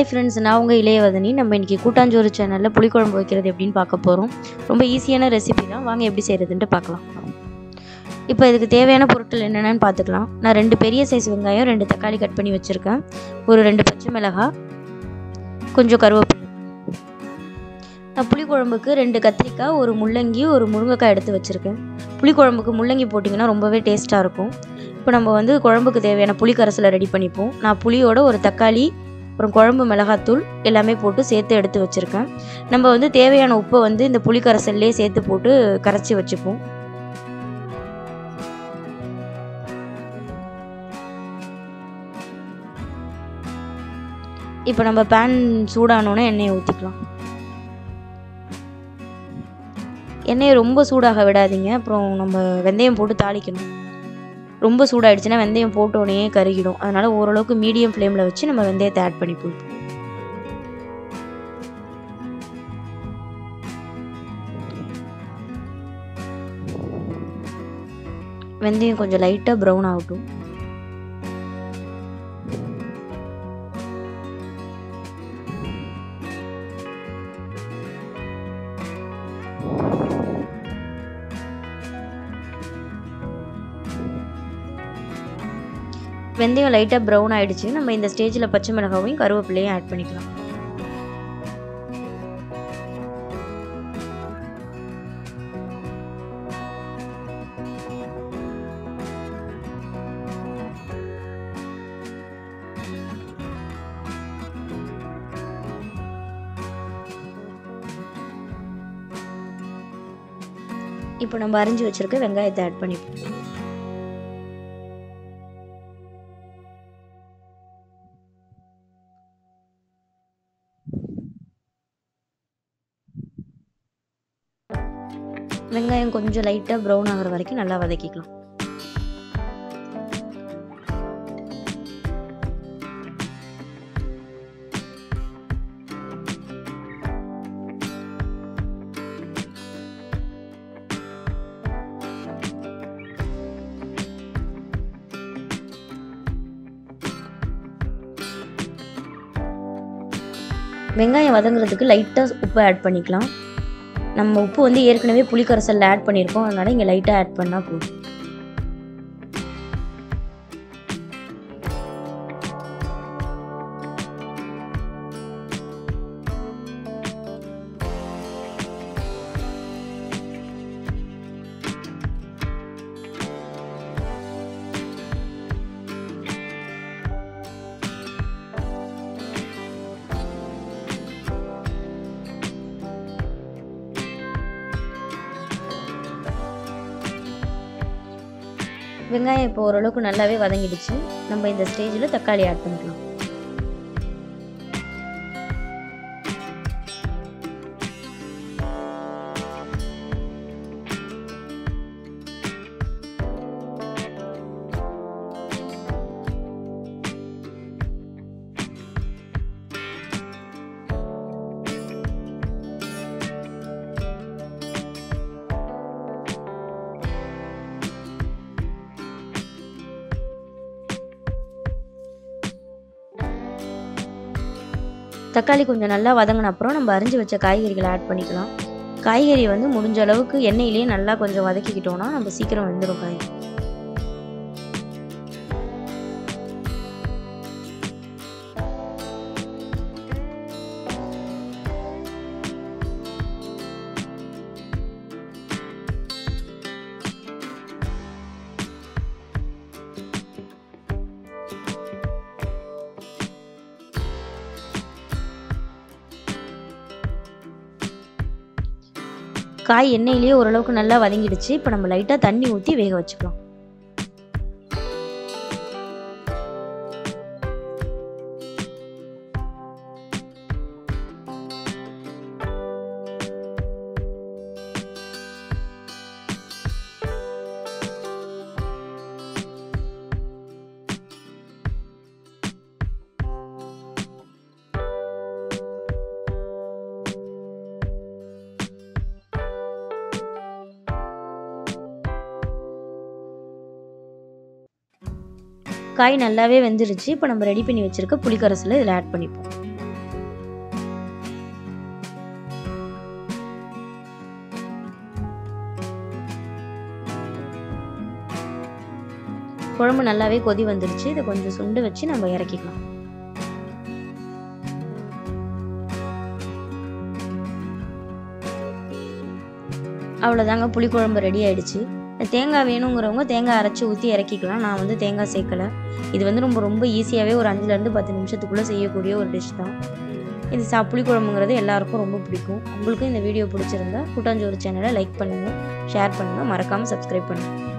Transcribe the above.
hi friends நான் உங்கள் இளையவதனி நம்ம இன்றைக்கி கூட்டாஞ்சோறு சேனலில் புளிக்குழம்பு வைக்கிறது எப்படின்னு பார்க்க போகிறோம் ரொம்ப ஈஸியான ரெசிபி தான் வாங்க எப்படி செய்கிறதுன்ட்டு பார்க்கலாம் இப்போ இதுக்கு தேவையான பொருட்கள் என்னென்னு பார்த்துக்கலாம் நான் ரெண்டு பெரிய சைஸ் வெங்காயம் ரெண்டு தக்காளி கட் பண்ணி வச்சுருக்கேன் ஒரு ரெண்டு பச்சை மிளகாய் கொஞ்சம் கருவேப்பிலை நான் புளிக்குழம்புக்கு ரெண்டு கத்திரிக்காய் ஒரு முள்ளங்கி ஒரு முருங்கைக்காய் எடுத்து வச்சுருக்கேன் புளிக்குழம்புக்கு முள்ளங்கி போட்டிங்கன்னா ரொம்பவே டேஸ்ட்டாக இருக்கும் இப்போ நம்ம வந்து குழம்புக்கு தேவையான புளி கரைசலை ரெடி பண்ணிப்போம் நான் புளியோட ஒரு தக்காளி அப்புறம் குழம்பு மிளகாத்தூள் எல்லாமே போட்டு சேர்த்து எடுத்து வச்சுருக்கேன் நம்ம வந்து தேவையான உப்பை வந்து இந்த புளி கரைசல்லே சேர்த்து போட்டு கரைச்சி வச்சுப்போம் இப்போ நம்ம பேன் சூடானோன்னே எண்ணெயை ஊற்றிக்கலாம் எண்ணெயை ரொம்ப சூடாக விடாதீங்க அப்புறம் நம்ம வெந்தயம் போட்டு தாளிக்கணும் ரொம்ப சூடாயிடுச்சுன்னா வெந்தயம் போட்டோடனே கருகிடும் அதனால் ஓரளவுக்கு மீடியம் ஃப்ளேமில் வச்சு நம்ம வெந்தயத்தை ஆட் பண்ணி கொடுப்போம் வெந்தயம் கொஞ்சம் லைட்டாக ப்ரௌன் ஆகட்டும் வெந்தயம் லைட்டாக ப்ரௌன் ஆகிடுச்சு நம்ம இந்த ஸ்டேஜில் பச்சை மிளகாவையும் கருவேப்பிலையும் ஆட் பண்ணிக்கலாம் இப்போ நம்ம அரிஞ்சு வச்சுருக்க வெங்காயத்தை ஆட் பண்ணிப்போம் வெங்காயம் கொஞ்சம் லைட்டாக ப்ரௌன் ஆகிற வரைக்கும் நல்லா வதக்கிக்கலாம் வெங்காயம் வதங்குறதுக்கு லைட்டாக உப்பு ஆட் பண்ணிக்கலாம் நம்ம உப்பு வந்து ஏற்கனவே புளிக்கரைசலில் ஆட் பண்ணியிருக்கோம் அதனால் இங்கே லைட்டாக ஆட் பண்ணால் போதும் வெங்காயம் இப்போ ஓரளவுக்கு நல்லாவே வதங்கிடுச்சு நம்ம இந்த ஸ்டேஜில் தக்காளி ஆட் பண்ணிக்கலாம் தக்காளி கொஞ்சம் நல்லா வதங்கின அப்புறம் நம்ம அரிஞ்சு வச்ச காய்கறிகளை ஆட் பண்ணிக்கலாம் காய்கறி வந்து முடிஞ்ச அளவுக்கு எண்ணெயிலேயே நல்லா கொஞ்சம் வதக்கிக்கிட்டோம்னா நம்ம சீக்கிரம் வெந்துடும் காய் காய் எண்ணெயிலேயே ஓரளவுக்கு நல்லா வதங்கிடுச்சு இப்போ நம்ம லைட்டாக தண்ணி ஊற்றி வேக வச்சுக்கலாம் காய் நல்லாவே வெந்துருச்சு இப்போ நம்ம ரெடி பண்ணி வச்சுருக்க புளிக்கரசலை இதில் ஆட் பண்ணிப்போம் குழம்பு நல்லாவே கொதி வந்துருச்சு இதை கொஞ்சம் சுண்டு வச்சு நம்ம இறக்கிக்கலாம் அவ்வளோதாங்க புளிக்குழம்பு ரெடி ஆயிடுச்சு தேங்காய் வேணுங்கிறவங்க தேங்காய் அரைச்சி ஊற்றி இறக்கிக்கலாம் நான் வந்து தேங்காய் சேர்க்கலை இது வந்து ரொம்ப ரொம்ப ஈஸியாகவே ஒரு அஞ்சுலேருந்து பத்து நிமிஷத்துக்குள்ளே செய்யக்கூடிய ஒரு டிஷ் தான் இது சா புளிக்குழம்புங்கிறது எல்லாருக்கும் ரொம்ப பிடிக்கும் உங்களுக்கும் இந்த வீடியோ பிடிச்சிருந்தா கூட்டாஞ்சோறு சேனலை லைக் பண்ணுங்கள் ஷேர் பண்ணுங்கள் மறக்காமல் சப்ஸ்கிரைப் பண்ணுங்கள்